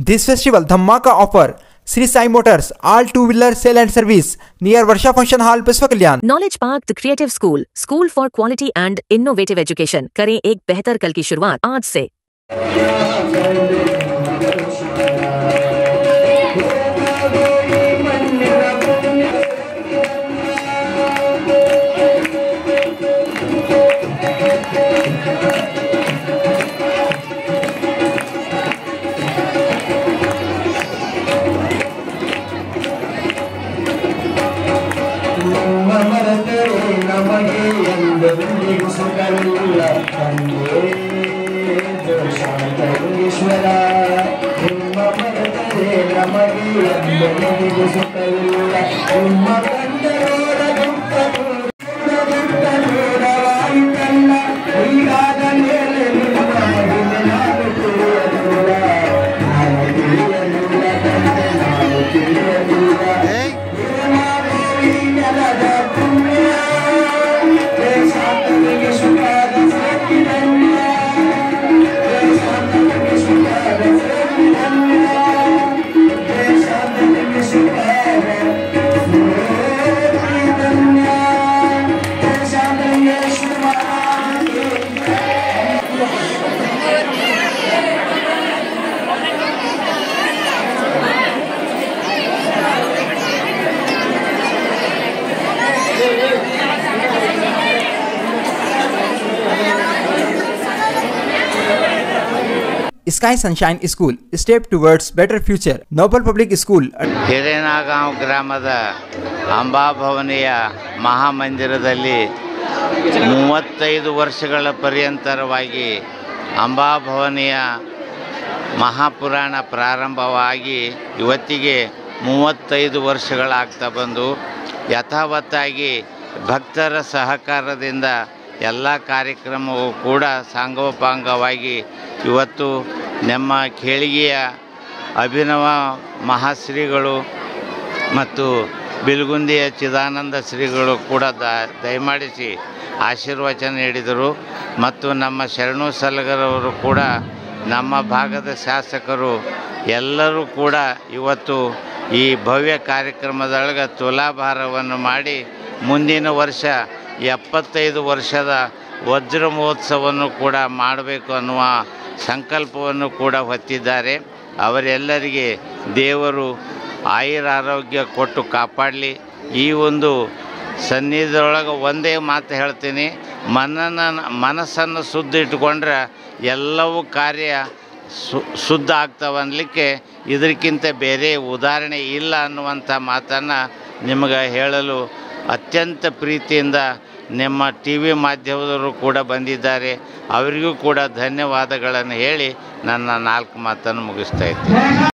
This festival Dhammaka offer Sri Sai Motors all two-wheeler sale and service near Varsha Function Hall, Peswa Kalyan. Knowledge park the creative school school for quality and innovative education करें एक बेहतर कल की शुरुआत आज से ನಿಮ್ಮ ಮರೆತರೆ ನಮಗೆ ಎಂದೆಂದಿಗೂ ಸುಖವಿಲ್ಲ ತಂದೆ ಶಾಂತೇಶ್ವರ ನಿಮ್ಮ ಮರೆತರೆ ನಮಗೆ ಎಂದೆಂದಿಗೂ ಸುಖವಿಲ್ಲ ನಿಮ್ಮ ಕಂಡರೋಡ ದುಃಖ ದುಃಖ ದೂರವಾಯಿತಲ್ಲ ಹೀಗಾದ ಮೇಲೆ ನಿಮ್ಮ ಮಹಿಮೆ ನಾನು ತಿಳಿಯಲಿಲ್ಲ ನಾನು ತಿಳಿಯಲಿಲ್ಲ ತಂದೆ ನಾನು ತಿಳಿಯಲಿಲ್ಲ Sky Sunshine School, step towards better future. Noble Public School, ಹಿರೇನಾಗಾಂವ್ ಗ್ರಾಮದ ಅಂಬಾಭವನಿಯ ಮಹಾಮಂದಿರದಲ್ಲಿ ಮೂವತ್ತೈದು ವರ್ಷಗಳ ಪರ್ಯಂತರವಾಗಿ ಅಂಬಾಭವನಿಯ ಮಹಾಪುರಾಣ ಪ್ರಾರಂಭವಾಗಿ ಇವತ್ತಿಗೆ ಮೂವತ್ತೈದು ವರ್ಷಗಳಾಗ್ತಾ ಬಂದು ಯಥಾವತ್ತಾಗಿ ಭಕ್ತರ ಸಹಕಾರದಿಂದ ಎಲ್ಲ ಕಾರ್ಯಕ್ರಮವೂ ಕೂಡ ಸಾಂಗೋಪಾಂಗವಾಗಿ ಇವತ್ತು ನಮ್ಮ ಕೇಳಿಗೆಯ ಅಭಿನವ ಮಹಾಶ್ರೀಗಳು ಮತ್ತು ಬಿಲ್ಗುಂದಿಯ ಚಿದಾನಂದ ಶ್ರೀಗಳು ಕೂಡ ದ ದಯಮಾಡಿಸಿ ಆಶೀರ್ವಚನ ನೀಡಿದರು ಮತ್ತು ನಮ್ಮ ಶರಣು ಸಲಗರವರು ಕೂಡ ನಮ್ಮ ಭಾಗದ ಶಾಸಕರು ಎಲ್ಲರೂ ಕೂಡ ಇವತ್ತು ಈ ಭವ್ಯ ಕಾರ್ಯಕ್ರಮದೊಳಗೆ ತುಲಾಭಾರವನ್ನು ಮಾಡಿ ಮುಂದಿನ ವರ್ಷ ಎಪ್ಪತ್ತೈದು ವರ್ಷದ ವಜ್ರ ಮಹೋತ್ಸವವನ್ನು ಕೂಡ ಮಾಡಬೇಕು ಅನ್ನುವ ಸಂಕಲ್ಪವನ್ನು ಕೂಡ ಹೊತ್ತಿದ್ದಾರೆ ಅವರೆಲ್ಲರಿಗೆ ದೇವರು ಆಯುರಾರೋಗ್ಯ ಕೊಟ್ಟು ಕಾಪಾಡಲಿ ಈ ಒಂದು ಸನ್ನಿಧಿಯೊಳಗೆ ಒಂದೇ ಮಾತು ಹೇಳ್ತೀನಿ ಮನನ ಮನಸ್ಸನ್ನು ಶುದ್ಧ ಇಟ್ಕೊಂಡ್ರೆ ಎಲ್ಲವೂ ಕಾರ್ಯ ಸು ಶುದ್ಧ ಆಗ್ತಾವೆ ಅನ್ಲಿಕ್ಕೆ ಇದಕ್ಕಿಂತ ಬೇರೆ ಉದಾಹರಣೆ ಇಲ್ಲ ಅನ್ನುವಂಥ ಮಾತನ್ನು ನಿಮಗೆ ಹೇಳಲು ಅತ್ಯಂತ ಪ್ರೀತಿಯಿಂದ ನಿಮ್ಮ ಟಿ ವಿ ಮಾಧ್ಯಮದವರು ಕೂಡ ಬಂದಿದ್ದಾರೆ ಅವರಿಗೂ ಕೂಡ ಧನ್ಯವಾದಗಳನ್ನು ಹೇಳಿ ನನ್ನ ನಾಲ್ಕು ಮಾತನ್ನು ಮುಗಿಸ್ತಾ ಇದ್ದೀನಿ